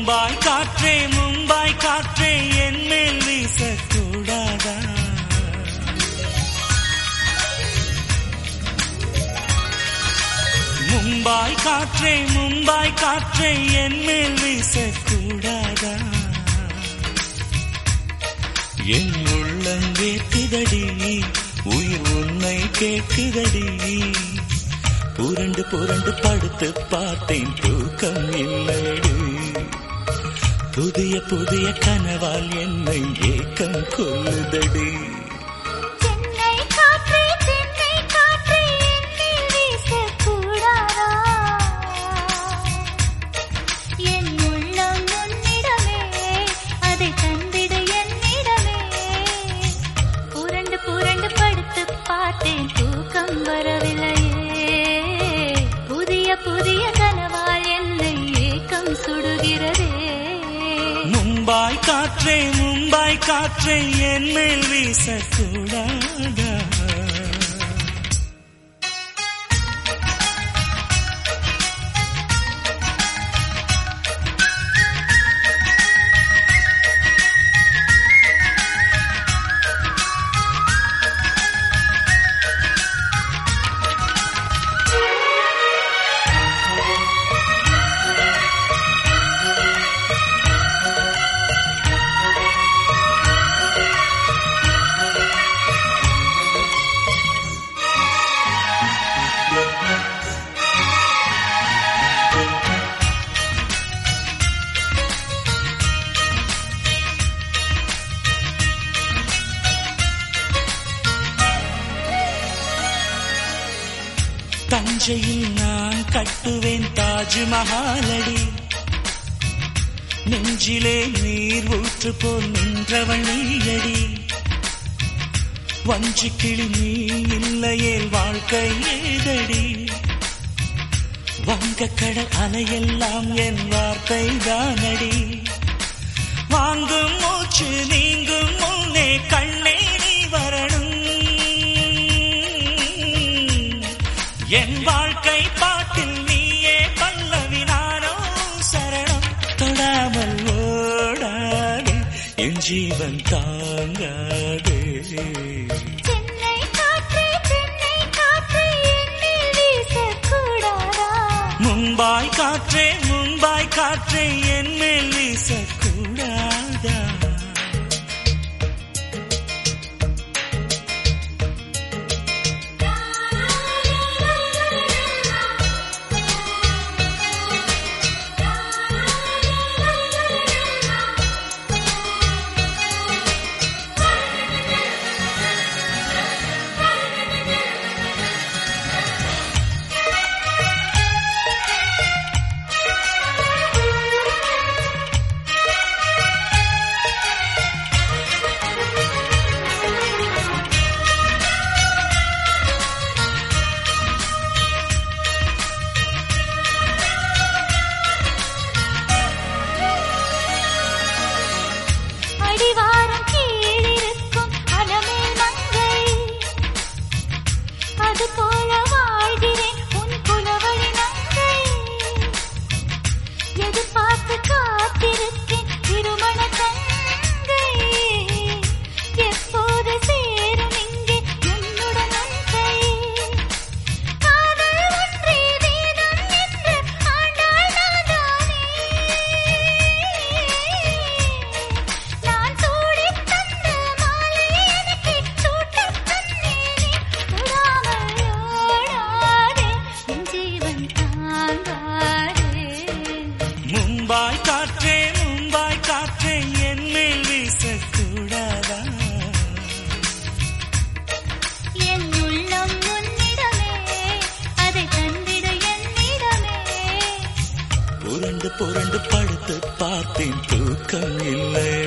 மும்பாய் காற்றே மும்பாய் காற்றே என் மேல் வீசக்கூடாதா மும்பாய் காற்றே மும்பாய் காற்றே என் மேல் வீசக்கூடாதா என் உள்ளம் வேட்டுதடி உயிர் உன்னை கேட்குதடி புரண்டு புரண்டு படுத்து பார்த்தேன் தூக்கம் இல்லடி புதிய புதிய கனவால் என்னை ஏக்கம் கொள்ளுதடி சென்னை காற்றே சென்னை காற்றே என்னில் வீசக்கூடாதா என் உள்ளம் உன்னிடமே அதை தந்திடு என்னிடமே புரண்டு புரண்டு படுத்து பார்த்தேன் தூக்கம் வரவில்லையே புதிய புதிய கனவால் என்னை ஏக்கம் சுடுகிறதே மும்பாய் காற்றே மும்பாய் காற்றே என் மேல் வீசக்கூடாதா தஞ்சையில் நான் கட்டுவேன் தாஜ்மஹாலடி நெஞ்சிலே நீர் ஊற்று போல் நின்றவள் நீயடி வஞ்சி கிளி நீ இல்லையே வாழ்க்கை ஏதடி வங்கக்கடல் அலையெல்லாம் என் வார்த்தை தானடி வாங்கும் மூச்சு நீங்கும் முன்னே கண்ணே நீ வரணும் என் வாழ்க்கை பாட்டில் நீயே பல்லவி நானோ சரணம் தொடாமல் ஓடாதே என் ஜீவன் தாங்காதே சென்னை காற்றே சென்னை காற்றே என்னில் வீசக்கூடாதா மும்பாய் காற்றே மும்பாய் காற்றே என் மேல் வீசக்கூடாதா அடிவாரம் கீழிருக்கும் அலமேல் மங்கை அது போல வாழ்கிறேன் உன் குலவழி நங்கை எதிர்பார்த்து காத்திருக்கேன் திருமண தங்கை எப்போது சேரும் இங்கே என்னுடன் உன் கை காதல் ஒன்றே வேதம் என்று ஆண்டாள் நாதானே நான் சூடித் தந்த மாலை எனக்கே சூட்டத் தந்தேனே தொடாமல் ஓடாதே என் ஜீவன் தாங்காதே மும்பாய் காற்றே மும்பாய் காற்றே என் மேல் வீசக்கூடாதா என் உள்ளம் உன்னிடமே அதை தந்திடு என்னிடமே புரண்டு புரண்டு படுத்து பார்த்தேன் தூக்கம் இல்லை